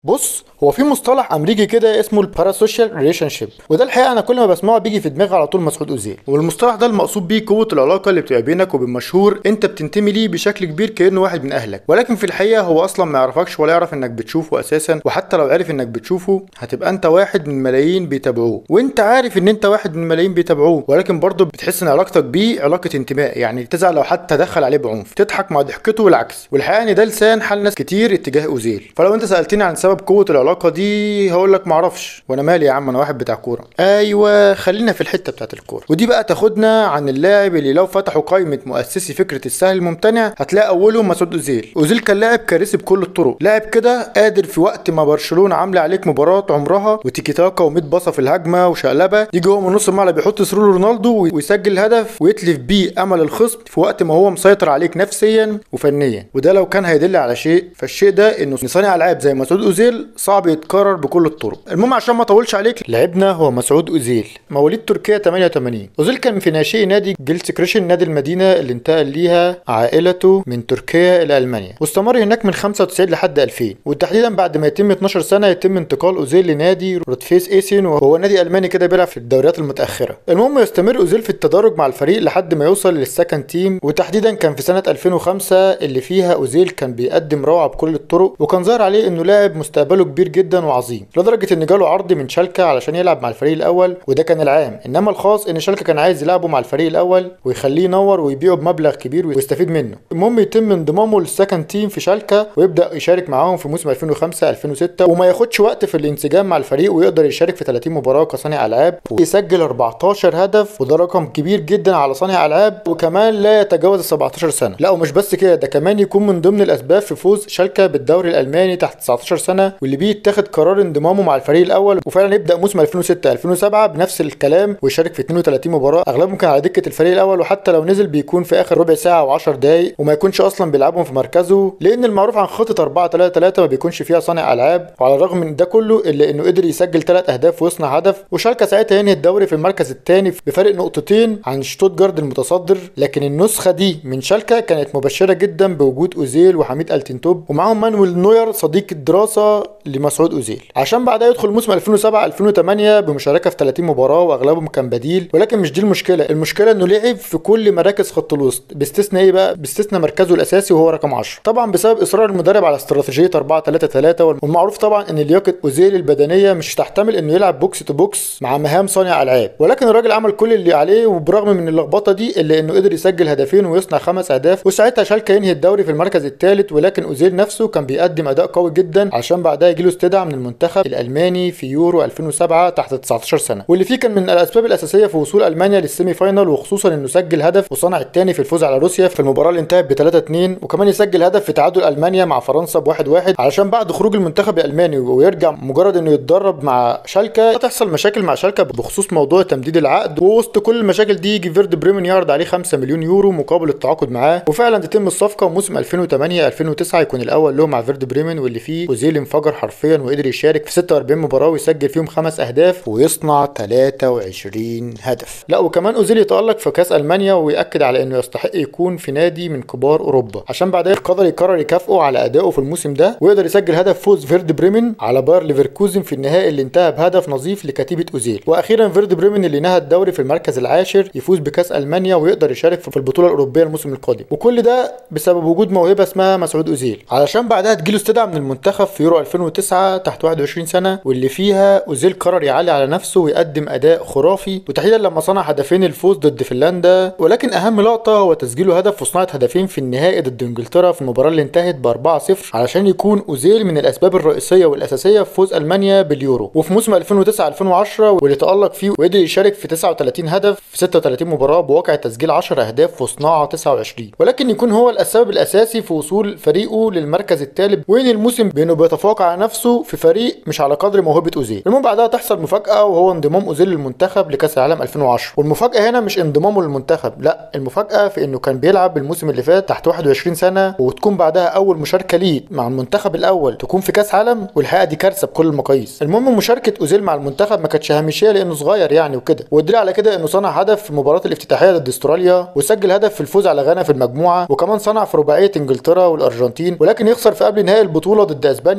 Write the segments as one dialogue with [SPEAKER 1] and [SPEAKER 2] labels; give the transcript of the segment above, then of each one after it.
[SPEAKER 1] بص هو في مصطلح امريكي كده اسمه الباراسوشيال ريليشن شيب وده الحقيقه انا كل ما بسمعه بيجي في دماغي على طول مسعود اوزيل والمصطلح ده المقصود بيه قوه العلاقه اللي بتبقى بينك وبين مشهور انت بتنتمي ليه بشكل كبير كانه واحد من اهلك ولكن في الحقيقه هو اصلا ما يعرفكش ولا يعرف انك بتشوفه اساسا وحتى لو عرف انك بتشوفه هتبقى انت واحد من ملايين بيتابعوه وانت عارف ان انت واحد من ملايين بيتابعوه ولكن برضه بتحس ان علاقتك بيه علاقه انتماء يعني تزعل لو حد تدخل عليه بعنف تضحك مع ضحكته والعكس والحقيقه ان ده لسان حال ناس كتير اتجاه اوزيل فلو انت سالتني عن سبب قوه العلاقه دي هقول لك معرفش وانا مالي يا عم انا واحد بتاع كوره ايوه خلينا في الحته بتاعت الكوره ودي بقى تاخدنا عن اللاعب اللي لو فتحوا قائمه مؤسسي فكره السهل الممتنع هتلاقي اولهم مسعود اوزيل اوزيل كان لاعب كارثي بكل الطرق لاعب كده قادر في وقت ما برشلونه عامله عليك مباراه عمرها وتيكي تاكا و100 باصه في الهجمه وشقلبه يجي هو من نص الملعب يحط سرور رونالدو ويسجل هدف ويتلف بيه امل الخصم في وقت ما هو مسيطر عليك نفسيا وفنيا وده لو كان هيدل على شيء فالشيء ده انه صانع العاب زي مسعود اوزيل صعب يتكرر بكل الطرق المهم عشان ما اطولش عليك لعبنا هو مسعود اوزيل مواليد تركيا 88 اوزيل كان في ناشئ نادي جيلس كريشن نادي المدينه اللي انتقل ليها عائلته من تركيا الى المانيا واستمر هناك من 95 لحد 2000 وتحديدا بعد ما يتم 12 سنه يتم انتقال اوزيل لنادي روتفيس ايسن وهو نادي الماني كده بيلعب في الدوريات المتاخره المهم يستمر اوزيل في التدرج مع الفريق لحد ما يوصل للسكند تيم وتحديدا كان في سنه 2005 اللي فيها اوزيل كان بيقدم روعه بكل الطرق وكان ظاهر عليه انه لاعب مستقبله كبير جدا وعظيم لدرجه ان جاله عرض من شالكه علشان يلعب مع الفريق الاول وده كان العام انما الخاص ان شالكه كان عايز يلعبه مع الفريق الاول ويخليه ينور ويبيعه بمبلغ كبير ويستفيد منه المهم يتم انضمامه للسكند تيم في شالكه ويبدا يشارك معاهم في موسم 2005 2006 وما ياخدش وقت في الانسجام مع الفريق ويقدر يشارك في 30 مباراه كصانع العاب ويسجل 14 هدف وده رقم كبير جدا على صانع العاب وكمان لا يتجاوز ال 17 سنه لا ومش بس كده ده كمان يكون من ضمن الاسباب في فوز شالكه بالدوري الالماني تحت 19 سنه واللي بيه يتخذ قرار انضمامه مع الفريق الاول وفعلا يبدا موسم 2006 2007 بنفس الكلام ويشارك في 32 مباراه اغلبهم كان على دكه الفريق الاول وحتى لو نزل بيكون في اخر ربع ساعه و10 دقايق وما يكونش اصلا بيلعبهم في مركزه لان المعروف عن خطه 4 3 3 ما بيكونش فيها صانع العاب وعلى الرغم من ده كله الا انه قدر يسجل ثلاث اهداف ويصنع هدف وشالكه ساعتها ينهي الدوري في المركز الثاني بفارق نقطتين عن شتوتجارد المتصدر لكن النسخه دي من شالكه كانت مبشره جدا بوجود اوزيل وحميد التنتوب ومعاهم مانويل نوير صديق الدراسه لمسعود اوزيل عشان بعدها يدخل موسم 2007 2008 بمشاركه في 30 مباراه واغلبهم كان بديل ولكن مش دي المشكله المشكله انه لعب في كل مراكز خط الوسط باستثناء ايه بقى باستثناء مركزه الاساسي وهو رقم 10 طبعا بسبب اصرار المدرب على استراتيجيه 4 3 3 والمعروف طبعا ان لياقه اوزيل البدنيه مش تحتمل انه يلعب بوكس تو بوكس مع مهام صانع العاب ولكن الراجل عمل كل اللي عليه وبرغم من اللخبطه دي الا انه قدر يسجل هدفين ويصنع خمس اهداف وساعتها شالكه ينهي الدوري في المركز الثالث ولكن اوزيل نفسه كان بيقدم اداء قوي جدا عشان بعدها يجيله استدعاء من المنتخب الالماني في يورو 2007 تحت 19 سنه واللي فيه كان من الاسباب الاساسيه في وصول المانيا للسيمي فاينال وخصوصا انه سجل هدف وصنع الثاني في الفوز على روسيا في المباراه اللي انتهت ب 3 2 وكمان يسجل هدف في تعادل المانيا مع فرنسا ب 1 1 علشان بعد خروج المنتخب الالماني ويرجع مجرد انه يتدرب مع شالكه تحصل مشاكل مع شالكه بخصوص موضوع تمديد العقد ووسط كل المشاكل دي يجي فيرد بريمن يعرض عليه 5 مليون يورو مقابل التعاقد معاه وفعلا تتم الصفقه وموسم 2008 2009 يكون الاول له مع فيرد بريمن واللي فيه اوزيل انفجر حرفيا وقدر يشارك في 46 مباراه ويسجل فيهم خمس اهداف ويصنع 23 هدف لا وكمان اوزيل يتالق في كاس المانيا ويأكد على انه يستحق يكون في نادي من كبار اوروبا عشان بعدها قدر يقرر يكافئه على ادائه في الموسم ده ويقدر يسجل هدف فوز فيرد بريمن على باير ليفركوزن في النهائي اللي انتهى بهدف نظيف لكتيبه اوزيل واخيرا فيرد بريمن اللي نهى الدوري في المركز العاشر يفوز بكاس المانيا ويقدر يشارك في البطوله الاوروبيه الموسم القادم وكل ده بسبب وجود موهبه اسمها مسعود اوزيل علشان بعدها تجيله استدعاء من المنتخب في يورو 2009 تحت 21 سنه واللي فيها اوزيل قرر يعلي على نفسه ويقدم اداء خرافي وتحديدا لما صنع هدفين الفوز ضد فنلندا ولكن اهم لقطه هو تسجيله هدف وصناعه هدفين في النهائي ضد انجلترا في المباراه اللي انتهت ب 4-0 علشان يكون اوزيل من الاسباب الرئيسيه والاساسيه في فوز المانيا باليورو وفي موسم 2009 2010 واللي تالق فيه وقدر يشارك في 39 هدف في 36 مباراه بواقع تسجيل 10 اهداف وصناعه 29 ولكن يكون هو السبب الاساسي في وصول فريقه للمركز الثالث وين الموسم بانه بيتفوق على نفسه في فريق مش على قدر موهبه اوزيل المهم بعدها تحصل مفاجاه وهو انضمام اوزيل للمنتخب لكاس العالم 2010 والمفاجاه هنا مش انضمامه للمنتخب لا المفاجاه في انه كان بيلعب الموسم اللي فات تحت 21 سنه وتكون بعدها اول مشاركه ليه مع المنتخب الاول تكون في كاس عالم والحقيقه دي كارثه بكل المقاييس المهم مشاركه اوزيل مع المنتخب ما كانتش هامشيه لانه صغير يعني وكده والدليل على كده انه صنع هدف في المباراه الافتتاحيه ضد استراليا وسجل هدف في الفوز على غانا في المجموعه وكمان صنع في رباعيه انجلترا والارجنتين ولكن يخسر في قبل نهائي البطوله ضد اسبانيا ويلعب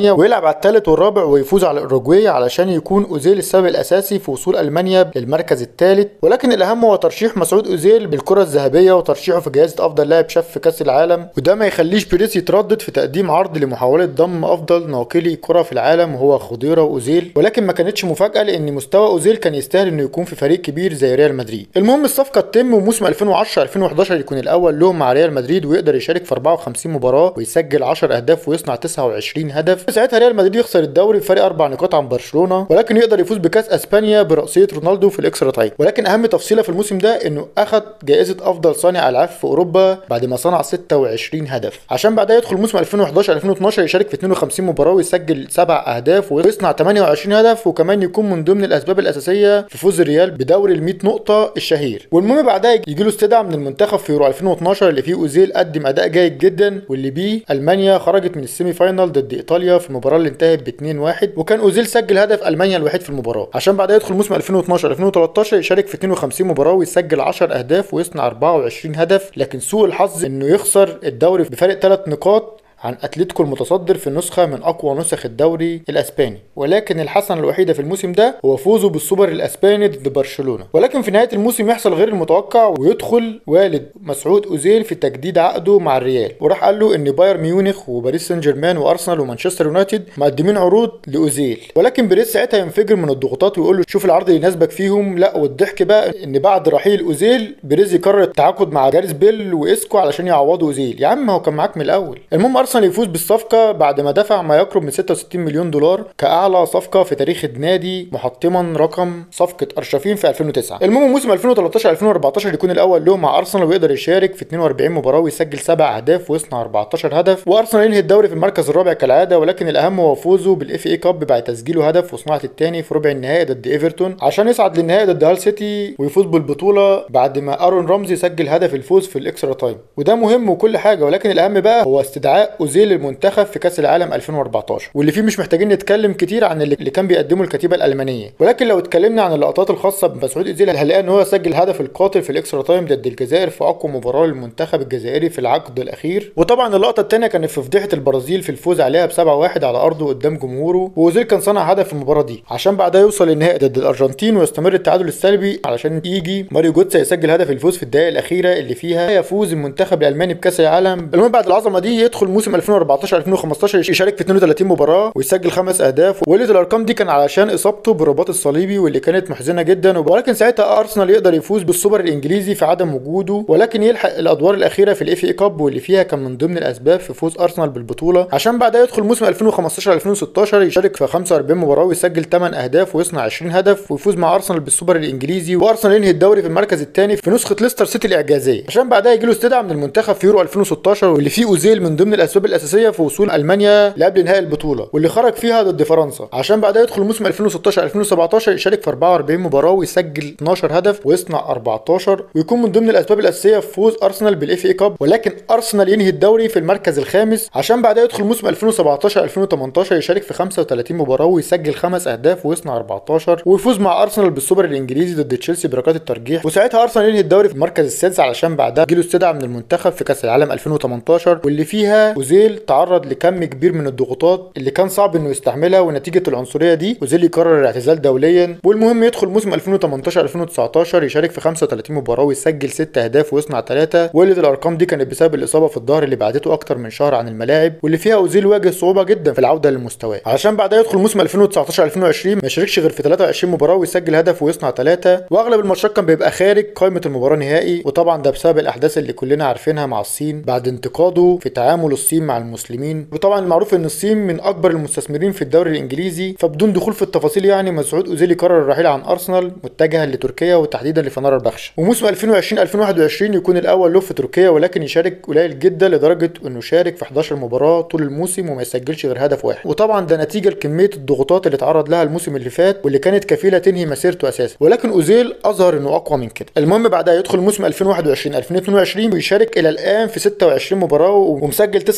[SPEAKER 1] على الثالث والرابع ويفوز على الاوروجواي علشان يكون اوزيل السبب الاساسي في وصول المانيا للمركز الثالث ولكن الاهم هو ترشيح مسعود اوزيل بالكره الذهبيه وترشيحه في جائزه افضل لاعب شاب في كاس العالم وده ما يخليش بيريز يتردد في تقديم عرض لمحاوله ضم افضل ناقلي كره في العالم وهو خضيره واوزيل ولكن ما كانتش مفاجاه لان مستوى اوزيل كان يستاهل انه يكون في فريق كبير زي ريال مدريد المهم الصفقه تتم وموسم 2010 2011 يكون الاول لهم مع ريال مدريد ويقدر يشارك في 54 مباراه ويسجل 10 اهداف ويصنع 29 هدف ساعتها ريال مدريد يخسر الدوري بفارق اربع نقاط عن برشلونه ولكن يقدر يفوز بكاس اسبانيا برأسيه رونالدو في الاكسترا تايم ولكن اهم تفصيله في الموسم ده انه اخذ جائزه افضل صانع العاب في اوروبا بعد ما صنع 26 هدف عشان بعدها يدخل موسم 2011 2012 يشارك في 52 مباراه ويسجل 7 اهداف ويصنع 28 هدف وكمان يكون من ضمن الاسباب الاساسيه في فوز الريال بدوري ال 100 نقطه الشهير والمهم بعدها يجي له استدعاء من المنتخب في يورو 2012 اللي فيه اوزيل قدم اداء جيد جدا واللي بيه المانيا خرجت من السيمي فاينال ضد ايطاليا في المباراه اللي انتهت ب 2-1 وكان اوزيل سجل هدف المانيا الوحيد في المباراه عشان بعدها يدخل موسم 2012 2013 يشارك في 52 مباراه ويسجل 10 اهداف ويصنع 24 هدف لكن سوء الحظ انه يخسر الدوري بفارق 3 نقاط عن اتلتيكو المتصدر في نسخه من اقوى نسخ الدوري الاسباني ولكن الحسنه الوحيده في الموسم ده هو فوزه بالسوبر الاسباني ضد برشلونه ولكن في نهايه الموسم يحصل غير المتوقع ويدخل والد مسعود اوزيل في تجديد عقده مع الريال وراح قال له ان بايرن ميونخ وباريس سان جيرمان وارسنال ومانشستر يونايتد مقدمين عروض لاوزيل ولكن باريس ساعتها ينفجر من الضغوطات ويقول له شوف العرض اللي يناسبك فيهم لا والضحك بقى ان بعد رحيل اوزيل بيريز يقرر التعاقد مع جاريس بيل واسكو علشان يعوضوا اوزيل يا عم هو كان معاك من الاول المهم ارسنال يفوز بالصفقه بعد ما دفع ما يقرب من 66 مليون دولار كاعلى صفقه في تاريخ النادي محطما رقم صفقه ارشفين في 2009 المهم موسم 2013 2014 يكون الاول له مع ارسنال ويقدر يشارك في 42 مباراه ويسجل 7 اهداف ويصنع 14 هدف وارسنال ينهي الدوري في المركز الرابع كالعاده ولكن الاهم هو فوزه بالاف اي كاب بعد تسجيله هدف وصناعه الثاني في ربع النهائي ضد ايفرتون عشان يصعد للنهائي ضد هال سيتي ويفوز بالبطوله بعد ما ارون رمزي سجل هدف الفوز في الاكسترا تايم وده مهم وكل حاجه ولكن الاهم بقى هو استدعاء اوزيل المنتخب في كاس العالم 2014 واللي فيه مش محتاجين نتكلم كتير عن اللي اللي كان بيقدمه الكتيبه الالمانيه ولكن لو اتكلمنا عن اللقطات الخاصه بمسعود اوزيل هنلاقي ان هو سجل هدف القاتل في الاكسترا تايم ضد الجزائر في اقوى مباراه للمنتخب الجزائري في العقد الاخير وطبعا اللقطه الثانيه كانت في فضيحه البرازيل في الفوز عليها ب 7-1 على ارضه قدام جمهوره واوزيل كان صنع هدف في المباراه دي عشان بعدها يوصل للنهائي ضد الارجنتين ويستمر التعادل السلبي علشان يجي ماريو جوتسا يسجل هدف الفوز في الدقائق الاخيره اللي فيها يفوز المنتخب الالماني بكاس العالم المهم بعد العظمه دي يدخل موسم 2014 2015 يشارك في 32 مباراه ويسجل خمس اهداف وولد الارقام دي كان علشان اصابته بالرباط الصليبي واللي كانت محزنه جدا ولكن ساعتها ارسنال يقدر يفوز بالسوبر الانجليزي في عدم وجوده ولكن يلحق الادوار الاخيره في الاف اي كاب واللي فيها كان من ضمن الاسباب في فوز ارسنال بالبطوله عشان بعدها يدخل موسم 2015 2016 يشارك في 45 مباراه ويسجل 8 اهداف ويصنع 20 هدف ويفوز مع ارسنال بالسوبر الانجليزي وارسنال ينهي الدوري في المركز الثاني في نسخه ليستر سيتي الاعجازيه عشان بعدها يجي له استدعاء من المنتخب في يورو 2016 واللي فيه اوزيل من ضمن الاسباب الاساسيه في وصول المانيا لقبل نهائي البطوله واللي خرج فيها ضد فرنسا عشان بعدها يدخل موسم 2016 2017 يشارك في 44 مباراه ويسجل 12 هدف ويصنع 14 ويكون من ضمن الاسباب الاساسيه في فوز ارسنال بالاف اي كاب ولكن ارسنال ينهي الدوري في المركز الخامس عشان بعدها يدخل موسم 2017 2018 يشارك في 35 مباراه ويسجل 5 اهداف ويصنع 14 ويفوز مع ارسنال بالسوبر الانجليزي ضد تشيلسي بركات الترجيح وساعتها ارسنال ينهي الدوري في المركز السادس علشان بعدها جيله استدعاء من المنتخب في كاس العالم 2018 واللي فيها اوزيل تعرض لكم كبير من الضغوطات اللي كان صعب انه يستحملها ونتيجه العنصريه دي اوزيل يقرر الاعتزال دوليا والمهم يدخل موسم 2018 2019 يشارك في 35 مباراه ويسجل 6 اهداف ويصنع 3 واللي الارقام دي كانت بسبب الاصابه في الظهر اللي بعدته اكتر من شهر عن الملاعب واللي فيها اوزيل واجه صعوبه جدا في العوده للمستوى علشان بعدها يدخل موسم 2019 2020 ما يشاركش غير في 23 مباراه ويسجل هدف ويصنع 3 واغلب الماتشات كان بيبقى خارج قائمه المباراه نهائي وطبعا ده بسبب الاحداث اللي كلنا عارفينها مع الصين بعد انتقاده في تعامل الصين مع المسلمين وطبعا المعروف ان الصين من اكبر المستثمرين في الدوري الانجليزي فبدون دخول في التفاصيل يعني مسعود اوزيل قرر الرحيل عن ارسنال متجها لتركيا وتحديدا لفنار البخش وموسم 2020 2021 يكون الاول له في تركيا ولكن يشارك قليل جدا لدرجه انه شارك في 11 مباراه طول الموسم وما يسجلش غير هدف واحد وطبعا ده نتيجه لكميه الضغوطات اللي اتعرض لها الموسم اللي فات واللي كانت كفيله تنهي مسيرته اساسا ولكن اوزيل اظهر انه اقوى من كده المهم بعدها يدخل موسم 2021 2022 ويشارك الى الان في 26 مباراه ومسجل 9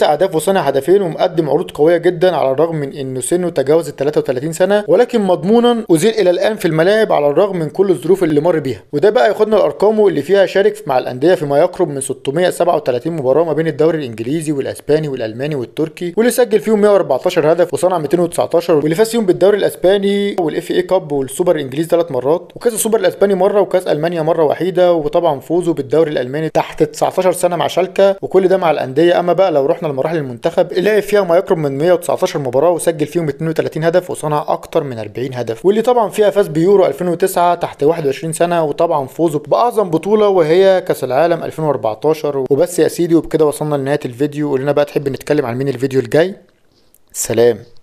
[SPEAKER 1] مسجل اهداف وصانع هدفين ومقدم عروض قويه جدا على الرغم من انه سنه تجاوز ال 33 سنه ولكن مضمونا ازيل الى الان في الملاعب على الرغم من كل الظروف اللي مر بيها وده بقى ياخدنا لارقامه اللي فيها شارك مع الانديه في ما يقرب من 637 مباراه ما بين الدوري الانجليزي والاسباني والالماني والتركي واللي سجل فيهم 114 هدف وصنع 219 واللي فاز فيهم بالدوري الاسباني والاف اي كاب والسوبر الانجليزي ثلاث مرات وكاس السوبر الاسباني مره وكاس المانيا مره وحيده وطبعا فوزه بالدوري الالماني تحت 19 سنه مع شالكه وكل ده مع الانديه اما بقى لو رحنا لمراحل المنتخب لعب فيها ما يقرب من 119 مباراه وسجل فيهم 32 هدف وصنع اكتر من 40 هدف واللي طبعا فيها فاز بيورو 2009 تحت 21 سنه وطبعا فوزه باعظم بطوله وهي كاس العالم 2014 وبس يا سيدي وبكده وصلنا لنهايه الفيديو قول لنا بقى تحب نتكلم عن مين الفيديو الجاي سلام